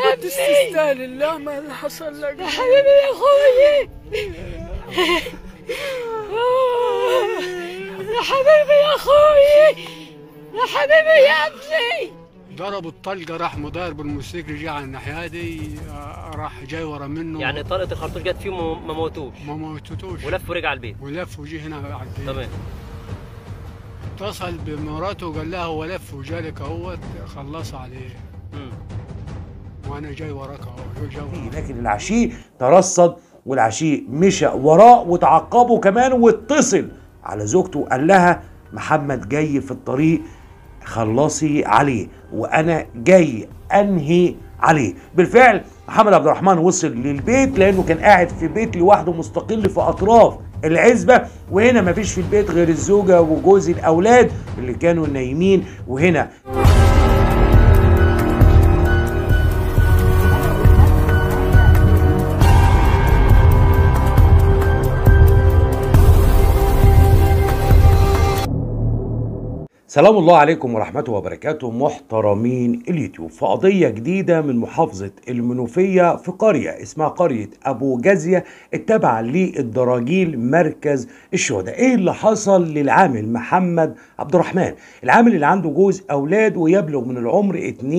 يا ابني تستاهل الله ما اللي حصل لك يا حبيبي يا اخوي يا حبيبي يا اخوي يا حبيبي يا ابني ضربوا الطلقه راح مدار بالموسيقى جه على الناحيه دي آه، راح جاي ورا منه يعني طلقه الخرطوش جت فيه وما ما موتوش ما موتوش ولف ورجع البيت ولف وجه هنا على البيت تمام اتصل بمراته وقال لها هو لف وجالك اهوت خلص عليه مم. وانا جاي وراك اهو جاي وراك. لكن العشيق ترصد والعشيق مشى وراه وتعقبه كمان واتصل على زوجته وقال لها محمد جاي في الطريق خلصي عليه وانا جاي انهي عليه بالفعل محمد عبد الرحمن وصل للبيت لانه كان قاعد في بيت لوحده مستقل في اطراف العزبة وهنا مفيش في البيت غير الزوجة وجوز الأولاد اللي كانوا نايمين وهنا سلام الله عليكم ورحمته وبركاته محترمين اليوتيوب في قضية جديدة من محافظة المنوفية في قرية اسمها قرية أبو جازية التابعة للدراجيل مركز الشهداء ايه اللي حصل للعامل محمد عبد الرحمن العامل اللي عنده جوز أولاد ويبلغ من العمر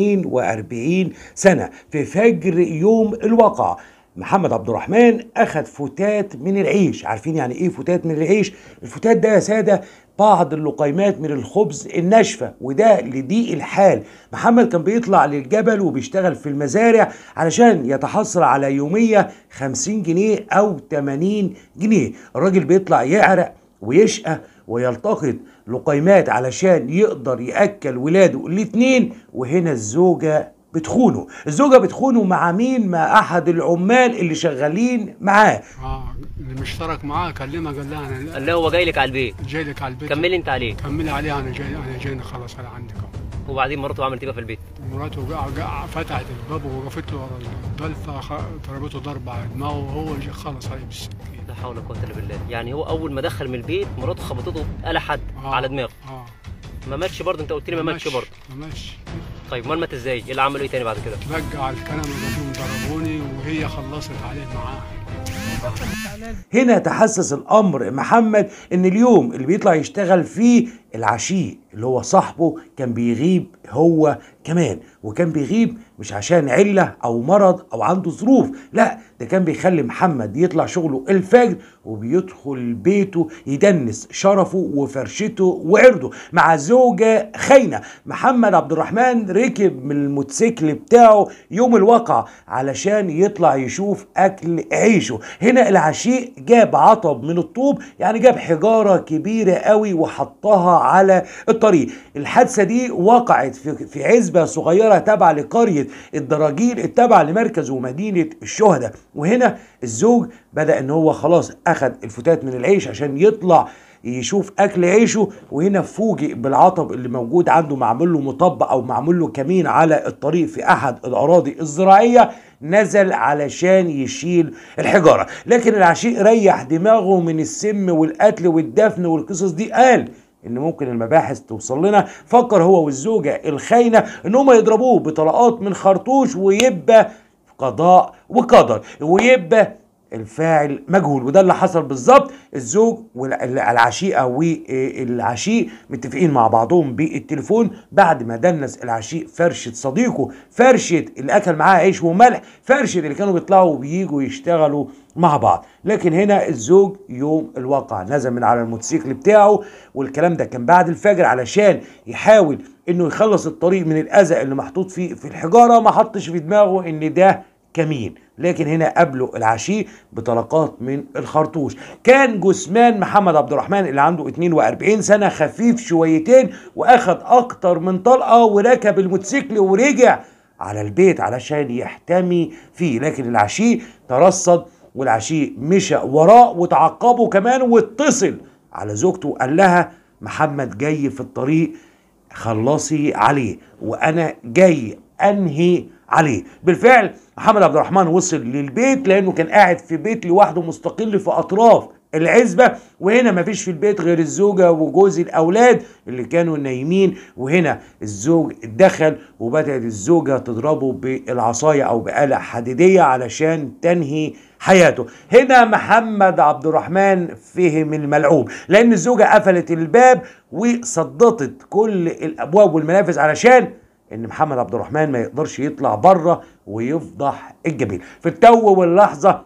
42 سنة في فجر يوم الواقعة محمد عبد الرحمن اخذ فتات من العيش عارفين يعني ايه فتات من العيش الفتات ده يا ساده بعض اللقيمات من الخبز الناشفه وده لضيق الحال محمد كان بيطلع للجبل وبيشتغل في المزارع علشان يتحصل على يوميه 50 جنيه او 80 جنيه الراجل بيطلع يعرق ويشقى ويلتقط لقيمات علشان يقدر ياكل ولاده الاتنين وهنا الزوجه بتخونه الزوجة بتخونه مع مين مع أحد العمال اللي شغالين معاه اه اللي مشترك معاه كلمها قال لها انا قال له هو جاي لك على البيت جاي لك على البيت كملي انت عليه كملي عليها انا جاي انا جاي خلاص انا عندك اهو وبعدين مراته عملت ايه بقى في البيت مراته جا جا فتحت الباب ووقفت له ورا الضلفه خ- ضربته ضربه على دماغه وهو جا خلص عليه بالسكين لا حول ولا قوه الا بالله يعني هو اول ما دخل من البيت مراته خبطته آلة حد آه. على دماغه اه ما ماتش برضه انت قلت لي ما ماتش برضه ما ماتش طيب امال مات ازاي ايه اللي عملوا ايه تاني بعد كده رجع على الكلام اللي ضربوني وهي خلصت عليه معاه هنا تحسس الأمر محمد إن اليوم اللي بيطلع يشتغل فيه العشيق اللي هو صاحبه كان بيغيب هو كمان وكان بيغيب مش عشان علة أو مرض أو عنده ظروف لا ده كان بيخلي محمد يطلع شغله الفجر وبيدخل بيته يدنس شرفه وفرشته وعرضه مع زوجة خاينة محمد عبد الرحمن ركب من الموتوسيكل بتاعه يوم الواقعة علشان يطلع يشوف أكل عيشه هنا العشيق جاب عطب من الطوب يعني جاب حجارة كبيرة قوي وحطها على الطريق الحادثة دي وقعت في, في عزبة صغيرة تابعة لقرية الدراجيل التابعة لمركز ومدينة الشهداء وهنا الزوج بدأ ان هو خلاص اخد الفتات من العيش عشان يطلع يشوف اكل عيشه وهنا فوجئ بالعطب اللي موجود عنده معمول له مطب او معمول له كمين على الطريق في احد الاراضي الزراعيه نزل علشان يشيل الحجاره لكن العشيق ريح دماغه من السم والقتل والدفن والقصص دي قال ان ممكن المباحث توصل لنا فكر هو والزوجه الخاينه ان هم يضربوه بطلقات من خرطوش ويبقى قضاء وقدر ويبقى الفاعل مجهول وده اللي حصل بالظبط الزوج والعشيقه والعشيق متفقين مع بعضهم بالتليفون بعد ما دنس العشيق فرشه صديقه فرشه اللي اكل معاه عيش وملح فرشه اللي كانوا بيطلعوا وبييجوا يشتغلوا مع بعض لكن هنا الزوج يوم الواقع نزل من على الموتوسيكل بتاعه والكلام ده كان بعد الفجر علشان يحاول انه يخلص الطريق من الاذى اللي محطوط فيه في الحجاره ما حطش في دماغه ان ده كمين لكن هنا قابله العشيق بطلقات من الخرطوش كان جثمان محمد عبد الرحمن اللي عنده 42 سنة خفيف شويتين واخد اكتر من طلقة وركب الموتوسيكل ورجع على البيت علشان يحتمي فيه لكن العشيق ترصد والعشيق مشى وراه وتعقبه كمان واتصل على زوجته وقال لها محمد جاي في الطريق خلصي عليه وانا جاي انهي عليه بالفعل محمد عبد الرحمن وصل للبيت لانه كان قاعد في بيت لوحده مستقل في اطراف العزبة وهنا مفيش في البيت غير الزوجة وجوز الأولاد اللي كانوا نايمين وهنا الزوج دخل وبدأت الزوجة تضربه بالعصاية أو بآلة حديدية علشان تنهي حياته هنا محمد عبد الرحمن فهم الملعوب لأن الزوجة قفلت الباب وصدتت كل الأبواب والمنافذ علشان ان محمد عبد الرحمن ما يقدرش يطلع بره ويفضح الجميل في التو واللحظه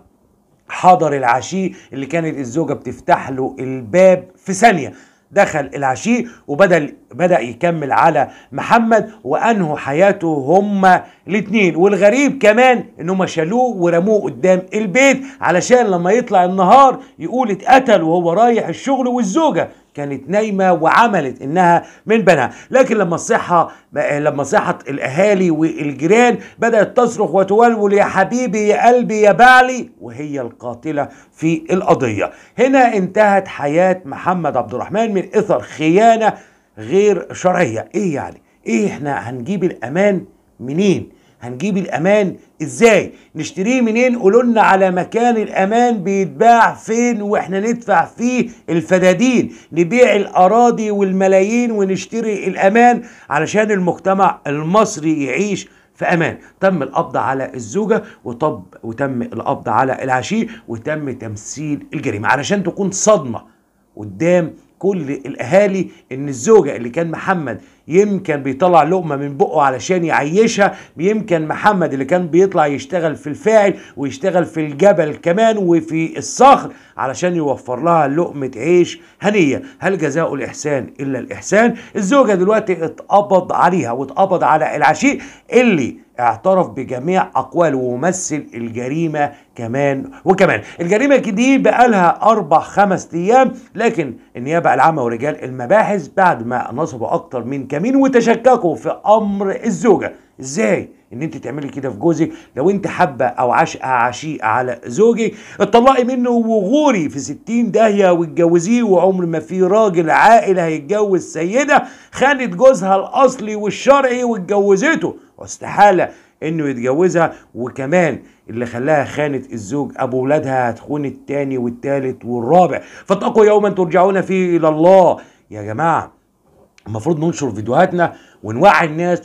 حضر العشي اللي كانت الزوجه بتفتح له الباب في ثانيه دخل العشي وبدا بدا يكمل على محمد وانهوا حياته هما الاثنين والغريب كمان انهم شالوه ورموه قدام البيت علشان لما يطلع النهار يقول اتقتل وهو رايح الشغل والزوجه كانت نايمه وعملت انها من بنها لكن لما الصحه لما صحت الاهالي والجيران بدات تصرخ وتولول يا حبيبي يا قلبي يا بعلي وهي القاتله في القضيه هنا انتهت حياه محمد عبد الرحمن من اثر خيانه غير شرعيه ايه يعني ايه احنا هنجيب الامان منين هنجيب الامان ازاي نشتريه منين قولوا لنا على مكان الامان بيتباع فين واحنا ندفع فيه الفدادين نبيع الاراضي والملايين ونشتري الامان علشان المجتمع المصري يعيش في امان تم القبض على الزوجه وطب وتم القبض على العشيق وتم تمثيل الجريمه علشان تكون صدمه قدام كل الاهالي ان الزوجه اللي كان محمد يمكن بيطلع لقمه من بقه علشان يعيشها يمكن محمد اللي كان بيطلع يشتغل في الفاعل ويشتغل في الجبل كمان وفي الصخر علشان يوفر لها لقمه عيش هنيه هل جزاء الاحسان الا الاحسان الزوجه دلوقتي اتقبض عليها واتقبض على العشيق اللي اعترف بجميع اقواله ومثل الجريمه كمان وكمان الجريمه دي بقالها اربع خمس ايام لكن النيابه العامه ورجال المباحث بعد ما نصبوا اكتر من كمين وتشككوا في امر الزوجه ازاي ان انت تعملي كده في جوزك لو انت حابه او عاشقه عشيقه على زوجك اتطلقي منه وغوري في ستين داهيه واتجوزيه وعمر ما في راجل عاقل هيتجوز سيده خانت جوزها الاصلي والشرعي واتجوزته واستحاله انه يتجوزها وكمان اللي خلاها خانت الزوج ابو ولادها هتخون التاني والتالت والرابع فاتقوا يوما ترجعون فيه الى الله يا جماعه المفروض ننشر فيديوهاتنا ونوعي الناس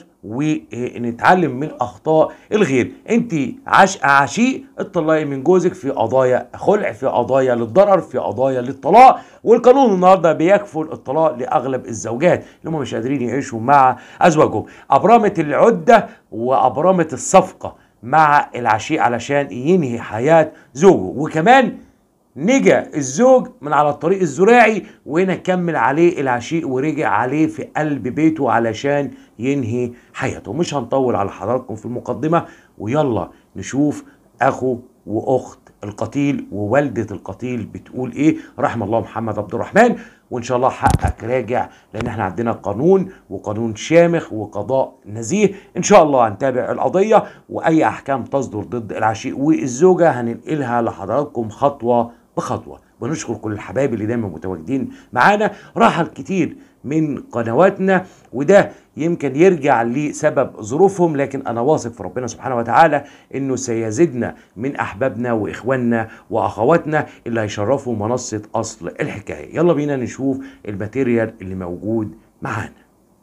ونتعلم من اخطاء الغير انت عاشقه عشيق اتطلقي من جوزك في قضايا خلع في قضايا للضرر في قضايا للطلاق والقانون النهارده بيكفل الطلاق لاغلب الزوجات اللي هم مش قادرين يعيشوا مع ازواجهم ابرمت العده وابرمت الصفقه مع العشيق علشان ينهي حياه زوجه وكمان نجا الزوج من على الطريق الزراعي وهنا كمل عليه العشيق ورجع عليه في قلب بيته علشان ينهي حياته مش هنطول على حضراتكم في المقدمة ويلا نشوف أخو وأخت القتيل ووالدة القتيل بتقول إيه رحم الله محمد عبد الرحمن وإن شاء الله حقك راجع لأن احنا عندنا قانون وقانون شامخ وقضاء نزيه إن شاء الله هنتابع القضية وأي أحكام تصدر ضد العشيق والزوجة هننقلها لحضراتكم خطوة بخطوة بنشكر كل الحبايب اللي دايما متواجدين معانا رحل كتير من قنواتنا وده يمكن يرجع لسبب ظروفهم لكن انا واثق في ربنا سبحانه وتعالى انه سيزيدنا من احبابنا واخواننا واخواتنا اللي هيشرفوا منصه اصل الحكايه يلا بينا نشوف الماتيريال اللي موجود معانا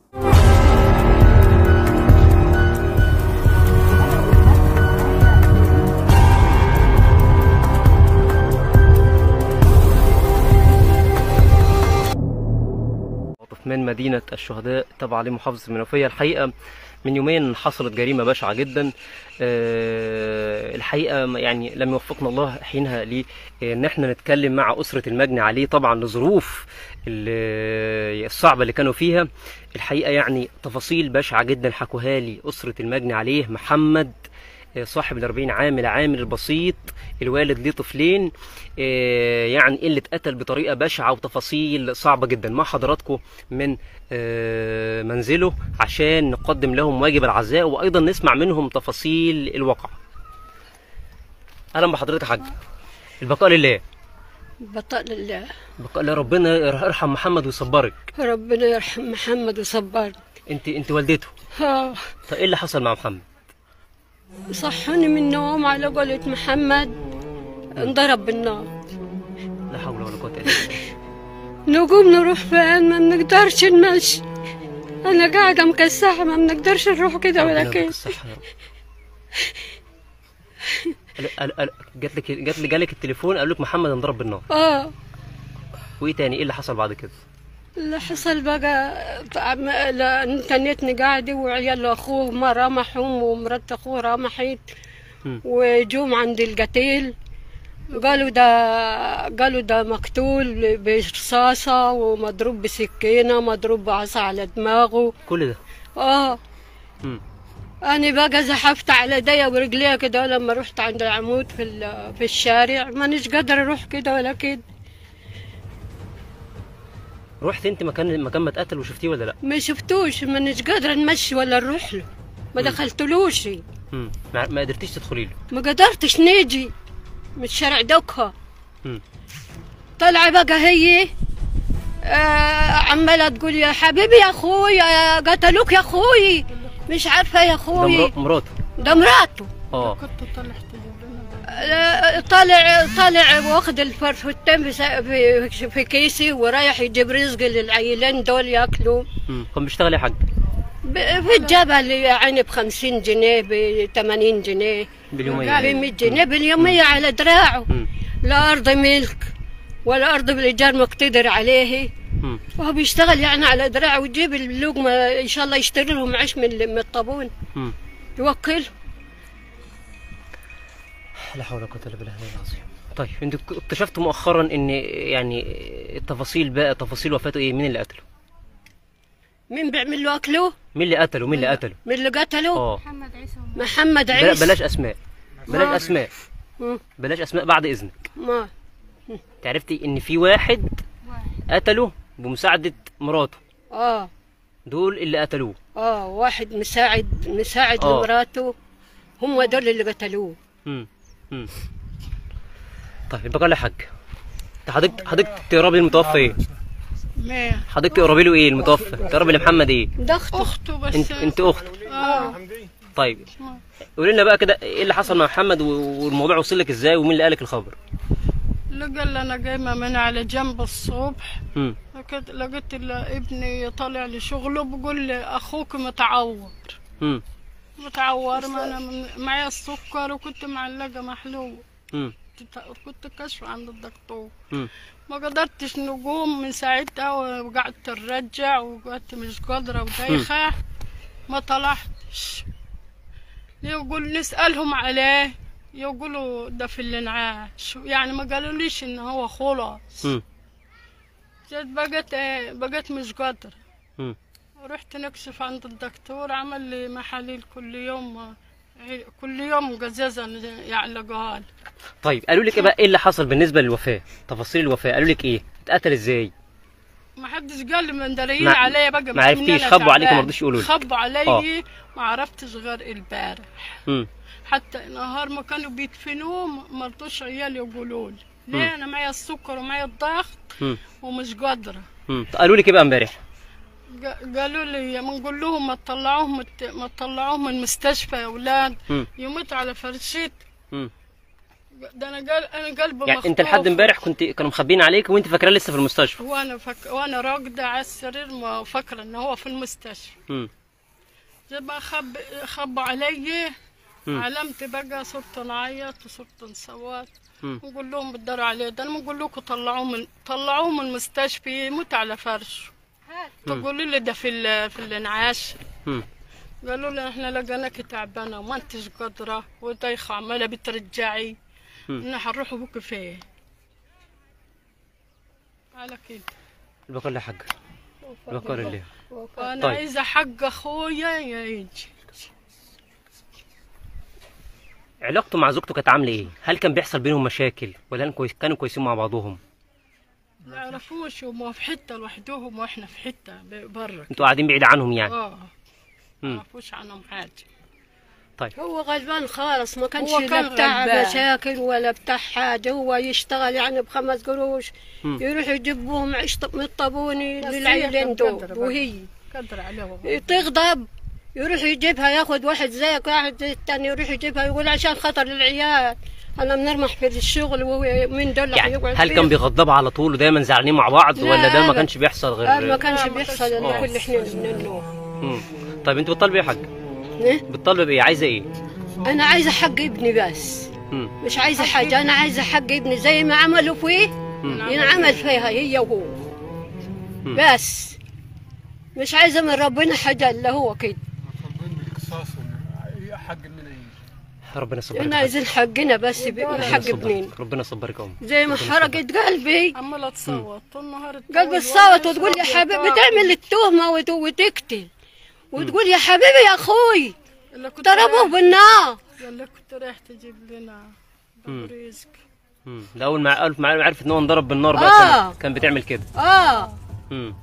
من مدينة الشهداء تبع لمحافظة المنوفية الحقيقة من يومين حصلت جريمة بشعة جدا أه الحقيقة يعني لم يوفقنا الله حينها لأن احنا نتكلم مع أسرة المجني عليه طبعا لظروف الصعبة اللي كانوا فيها الحقيقة يعني تفاصيل بشعة جدا حكوها لي أسرة المجني عليه محمد صاحب الأربعين عام العامل البسيط الوالد ليه طفلين يعني اللي اتقتل بطريقة بشعة وتفاصيل صعبة جدا مع حضراتكم من منزله عشان نقدم لهم واجب العزاء وأيضا نسمع منهم تفاصيل الواقع أهلا بحضرتك يا حاج البقاء لله بطاء لله البقاء لله ربنا يرحم محمد ويصبرك ربنا يرحم محمد وصبرك انت انت والدته ها طيب ايه اللي حصل مع محمد صحوني من النوم على قولة محمد انضرب بالنار لا حول ولا قوه الا بالله نقوم نروح فين ما بنقدرش نمشي انا قاعده مكسحه ما بنقدرش نروح كده ولا ربنا يديك كده الصحه يا رب قال- قال- قال- جات لك جات لي جالك التليفون قال لك محمد انضرب بالنار اه وايه تاني ايه اللي حصل بعد كده اللي حصل بقى طعم- لا تنيتني قاعدة وعيال أخوه ما رمحهم ومرات أخوه رمحت مم. وجوم عند القتيل قالوا ده قالوا ده مقتول برصاصة ومضروب بسكينة مضروب بعصا على دماغه كل ده اه مم. أنا بقى زحفت على ايديا ورجليا كده لما رحت عند العمود في ال- في الشارع مانيش قادرة أروح كده ولا كده رحت انت مكان مكان ما اتقتل وشفتيه ولا لا ما شفتوش مانيش قادرة نمشي ولا نروح له ما دخلتلوش مم. ما ما قدرتيش تدخلي له ما قدرتش نيجي من شارع دوكها مم. طالعة بقى هي آه عمالة تقول يا حبيبي يا اخوي يا قتلوك يا اخوي مش عارفة يا ده اخوي مرا- مراته ده مراته اه آه، طالع طالع واخد الفرفتين في, سا- في, في كيسي ورايح يجيب رزق للعيلين دول ياكلوا مم. كان بيشتغل ايه يا حاج ب- في الجبل يعني ب 50 جنيه ب 80 جنيه باليوميه ب 100 جنيه باليومية على دراعه مم. لا أرض ملك ولا أرض بالإيجار مقتدر عليه مم. وهو بيشتغل يعني على دراعه ويجيب اللقمة إن شاء الله يشتري لهم عيش من من الطابون مم. يوكل لا حول ولا قوه الا بالله العلي العظيم طيب انتوا اكتشفتوا مؤخرا ان يعني التفاصيل بقى تفاصيل وفاته ايه مين اللي قتله مين بيعمل له أكله؟ مين اللي قتله مين اللي قتله من اللي قتله؟ اه محمد بلا- عيسى بلاش اسماء بلاش ما. اسماء مم. بلاش اسماء بعد اذنك ما انت عرفتي ان في واحد قتله بمساعده مراته آه دول اللي قتلوه آه واحد مساعد مساعد آه. لمراته هم دول اللي قتلوه امم امم طيب بقى يا حاج انت حضرتك حضرتك تقربي المتوفى ايه مين حضرتك تقربي له ايه المتوفى تقربي لمحمد ايه ده أخته اخته بس انت انت اخته اه طيب قولي لنا بقى كده ايه اللي حصل مع محمد و- والموضوع وصل لك ازاي ومين اللي قالك الخبر اللي قال لي انا قايمه من على جنب الصبح امم لقيت لقيت ال- ابني طالع لشغله بقول لي اخوك متعور امم متعور ما انا من- معايا السكر وكنت معلقه محلول امم كنت- كنت كشف عند الدكتور امم ما قدرتش نقوم من ساعتها وقعدت نرجع وقعدت مش قادرة ودايخة ما طلعتش يقول نسألهم عليه يقولوا ده في الانعاش يعني ما قالوليش ان هو خلاص امم جيت بقيت ايه بقيت مش قادرة امم رحت نكشف عند الدكتور عمل لي محاليل كل يوم كل يوم قزازة يعلقوها لي طيب قالوا لك ايه بقى ايه اللي حصل بالنسبه للوفاه تفاصيل الوفاه قالوا لك ايه اتقتل ازاي ما حدش قال لي من داريين ما- عليا بقى ما بس عرفتيش، إني أنا خبوا عليك وما تعبان. رضوش يقولوا لك. خبوا علي آه. ما عرفتش غير البارح امم حتى نهار ما كانوا بيدفنوه ما رضوش عيالي يقولوا لي ليه انا معايا السكر ومعايا الضغط امم ومش قادره امم قالوا لك ايه بقى امبارح ق- قالوا لي ما نقول لهم ما تطلعوهم الت- ما تطلعوهم من المستشفى يا اولاد مم. يموتوا على فرشيت امم ده انا قال انا قلبي يعني انت لحد مخطوف. امبارح كنت كانوا مخبيين عليك وانت فاكراه لسه في المستشفى وانا فك... وانا راقده على السرير ما فاكره ان هو في المستشفى امم زي بقى خب خبوا علي مم. علمت بقى صرت نعيط وصرت نصوت مم. نقول لهم بتداروا عليه ده انا بقول لكم طلعوه من طلعوه من المستشفى يموت على فرشه تقولوا لي ده في ال... في الانعاش امم قالوا لي احنا لقيناك تعبانه وما انتش قادره ودايخه عماله بترجعي مم. احنا حنروح بك فين على كده البقاء لله يا حاج البقاء لله وانا طيب. عايزه حق اخويا يجي علاقته مع زوجته كانت عامله ايه هل كان بيحصل بينهم مشاكل ولا كانوا كويس كانوا كويسين مع بعضهم ما يعرفوش هما في حته لوحدهم واحنا في حته برا انتوا قاعدين بعيد عنهم يعني اه ما مم. يعرفوش عنهم حاجه هو غلبان خالص ما كانش هو لا كان بتاع غلبان. مشاكل ولا بتاع حاجة هو يشتغل يعني بخمس قروش مم. يروح يجيب بهم عيش من الطابوني بس هي للعيلين كانت دول قادرة بقى. وهي قدر عليه تغضب يروح يجيبها ياخد واحد زيك واحد زي التاني يروح يجيبها يقول عشان خاطر العيال انا بنرمح في الشغل ومين دول يعني هيقعد هل فيه؟ كان بيغضبوا على طول ودايما زعلانين مع بعض لا، ولا ده ما أبدا. كانش بيحصل آه، غير ما كانش لا، ما بيحصل كانش- الا آه. كل حين من النوم مم. طيب انت بتطالبي ايه يا حاج إيه؟ بتطالبي بايه عايزه ايه انا عايزه حق ابني بس مم. مش عايزه حاجه انا عايزه حق ابني زي ما عملوا فيه ينعمل فيها هي وهو مم. بس مش عايزه من ربنا حاجه الا هو كده طالبين بالقصاص إن حق مننا يجي ربنا يصبرك احنا يا حاج. عايزين حقنا بس ب- ربنا حق يصبرك. ابنين ربنا يصبرك يا ام زي ما حرقت قلبي عمالة تصوت طول النهار تقول قلبي ولا الصوت وتقول يا يشرب حبيبي يطاع. بتعمل التهمه وت- وتقتل وتقول يا حبيبي يا اخوي اللي كنت ضربوه رايح- بالنار اللي كنت رايح تجيب لنا مم. رزق مم. ده اول ما عرف ما عرفت ان هو انضرب بالنار بقى آه. كان, كان بتعمل كده اه مم.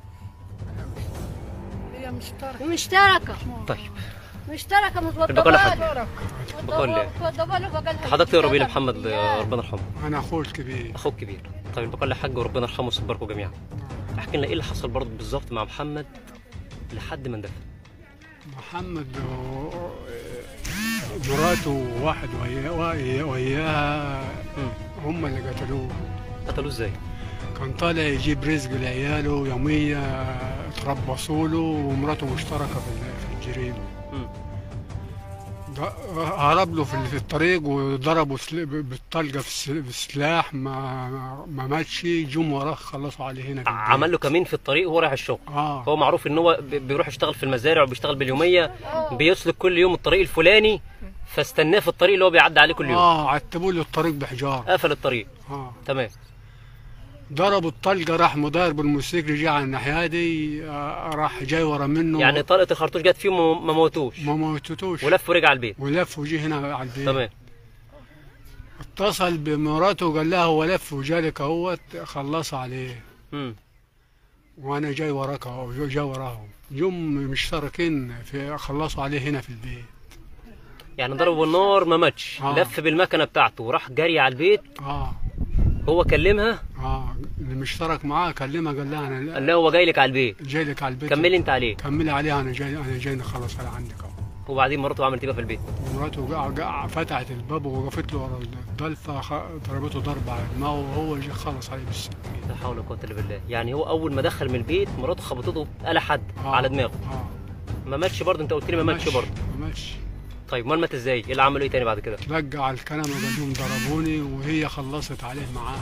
هي مشتركة مشتركه طيب مشتركه بقول لحد. متوضبه بقول لي حضرتك تقرا بيه لمحمد آه، ربنا يرحمه انا اخوه الكبير اخوك كبير طيب بقول لحاج وربنا يرحمه ويصبركم جميعا احكي لنا ايه اللي حصل برضه بالظبط مع محمد لحد ما اندفن محمد و- مراته وواحد وياه وياه- وياها مم. هم اللي قتلوه قتلوه ازاي كان طالع يجيب رزق لعياله يومية تربصوا له ومراته مشتركة في ال- في الجريمة مم. ض- هرب له في في الطريق وضربه سل- بالطلقة في الس- بالسلاح ما ما ماتش جم وراه خلصوا عليه هنا في البيت. عمل له كمين في الطريق وهو رايح الشغل اه هو معروف ان هو بي- بيروح يشتغل في المزارع وبيشتغل باليوميه بيسلك كل يوم الطريق الفلاني فاستناه في الطريق اللي هو بيعدي عليه كل يوم اه عتبوا له الطريق بحجار قفل الطريق اه تمام ضربوا الطلقة راح مضارب الموتوسيكل جه على الناحية دي آه راح جاي ورا منه يعني طلقه الخرطوش جت فيه وما ما موتوش ما موتتوش ولف ورجع على البيت ولف وجه هنا على البيت تمام اتصل بمراته وقال لها هو لف وجالك اهوت خلص عليه مم. وانا جاي وراك اهو جو- جاي وراهم جم مشتركين في خلصوا عليه هنا في البيت يعني ضربه بالنار ما ماتش آه. لف بالمكنه بتاعته وراح جري على البيت اه هو كلمها اه اللي مشترك معاه كلمها قال لها انا قال لها هو جاي لك على البيت جاي لك على البيت كملي انت عليه كملي عليها انا جاي انا جاي نخلص على عندك اهو وبعدين مراته عملت ايه بقى في البيت ومراته قع- قع- فتحت الباب ووقفت له ورا الضلفه خ- ضربته ضربه على دماغه وهو جه خلص عليه بالسكين لا حول ولا قوه الا بالله يعني هو اول ما دخل من البيت مراته خبطته بآلة حد آه. على دماغه اه ما ماتش برضه انت قلت لي ما ماتش برضه ما ماتش طيب امال مات ازاي ايه اللي عملوا ايه تاني بعد كده تلقى على الكلام وقال لهم ضربوني وهي خلصت عليه معاه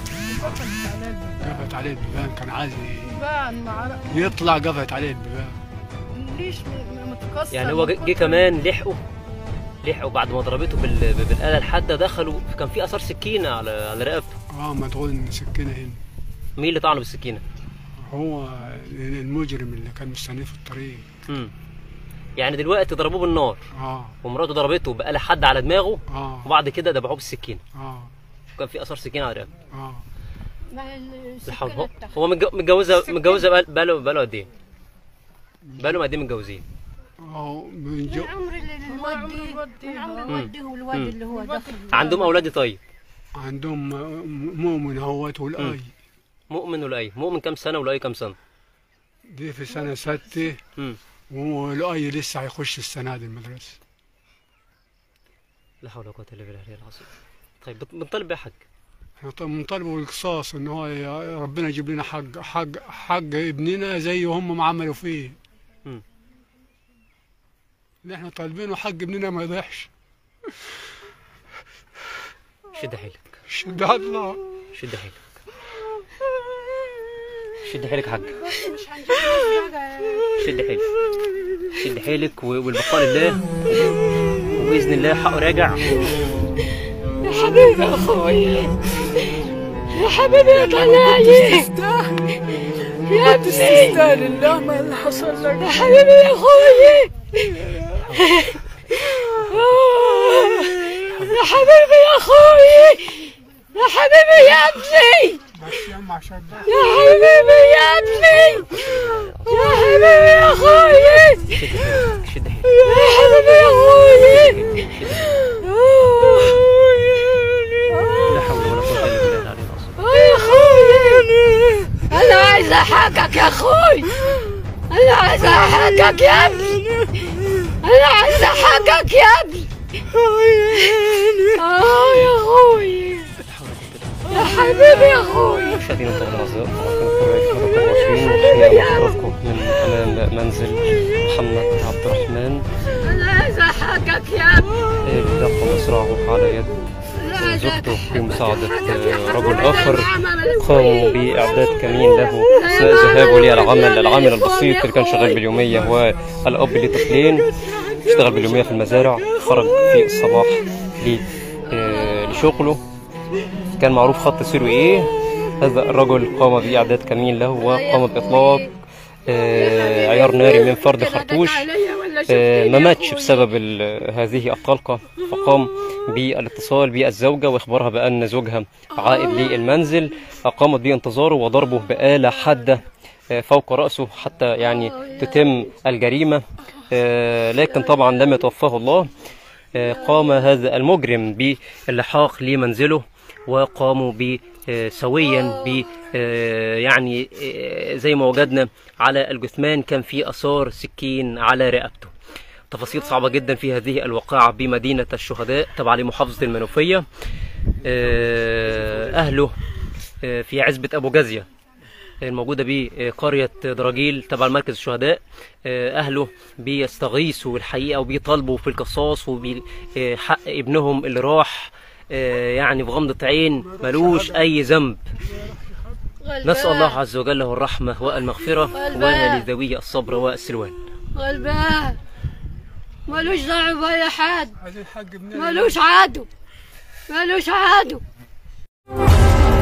قفت عليه البيبان كان عايز ي- بان مع يطلع قفت عليه البيبان ليش م- م- متكسر يعني هو من جه جه كتر- كمان لحقوا لحقوا بعد ما ضربته بال... بالآلة الحادة دخلوا كان في اثار سكينة على على رقبته اه مدغول سكينه هنا مين اللي طعنه بالسكينة هو المجرم اللي كان مستنيه في الطريق امم يعني دلوقتي ضربوه بالنار اه ومراته ضربته بآلة حادة على دماغه اه وبعد كده دبحوه بالسكينة اه وكان في اثار سكينة على رقبته اه لا حول هو- هو متج- متجوزة متجوزة بقى- بقاله بقاله قد ايه؟ بقاله قد ايه متجوزين؟ اه من جو عمر اللي الله عمره الواد يوديه. من عمر مم. الواد والواد مم. اللي هو دخل عندهم اولاد طيب عندهم مؤمن هوت والاي مؤمن ولا مؤمن كام سنة ولا كام سنة؟ دي في سنه سته امم والاي لسه هيخش السنه دي المدرسه لا حول ولا قوة الا بالله العلي العظيم طيب بت- بنطالب بيه حق احنا طب بنطالبوا بالقصاص ان هو يا ربنا يجيب لنا حق حق حق ابننا زي هم ما عملوا فيه مم. اللي احنا طالبينه حق ابننا ما يضيعش شد حيلك شد على الله شد حيلك شد حيلك يا حاج شد حيلك شد حيلك و- والبقاء لله وباذن الله حقه راجع يا حبيبي يا اخوي يا حبيبي يا طنايا يا ابني تستاهل الله ما اللي حصل لك يا حبيبي يا اخوي يا حبيبي يا اخوي يا حبيبي يا ابني يا حبيبي يا ابني يا حبيبي يا اخوي شد حيلك يا حبيبي يا اخوي لا حول ولا قوه الا بالله العلي العظيم يا اخوي انا عايزه حقك يا اخوي انا عايزه حقك يا ابني انا عايز احقق يا ابني اه يا اخوي يا حبيبي يا اخوي مشاهدينا طبعا الاعزاء طبعا كانت الحلقه 24 وحياه حضراتكم من امام منزل محمد عبد الرحمن انا عايز احقق يا ابني آه، يقوم مصرعه على يد زوجته بمساعدة آه، رجل آخر قاموا بإعداد كمين له أثناء ذهابه للعمل العامل البسيط اللي كان شغال باليومية هو الأب لطفلين اشتغل باليومية في المزارع خرج في الصباح ل- آه، لشغله كان معروف خط سيره إيه هذا الرجل قام بإعداد كمين له وقام بإطلاق آه، عيار ناري من فرد خرطوش آه، ما ماتش بسبب ال- هذه الطلقة فقام بالاتصال بالزوجة وإخبارها بأن زوجها عائد للمنزل قامت بانتظاره وضربه بآلة حادة آه، فوق رأسه حتى يعني تتم الجريمة آه، لكن طبعا لم يتوفاه الله آه، قام هذا المجرم باللحاق لمنزله وقاموا ب آه، سويا ب آه، يعني آه، زي ما وجدنا على الجثمان كان في اثار سكين على رقبته تفاصيل صعبة جدا في هذه الواقعة بمدينة الشهداء تبع لمحافظة المنوفية آه، أهله آه، في عزبة أبو جازية الموجودة بقرية دراجيل تبع مركز الشهداء آه، أهله بيستغيثوا الحقيقة وبيطالبوا في القصاص وبحق ابنهم اللي راح آه، يعني بغمضة عين ملوش أي ذنب نسأل الله عز وجل له الرحمة والمغفرة ولذويه الصبر والسلوان غلبان ملوش دعوة بأي حد عايزين حق ابننا ملوش عدو ملوش عدو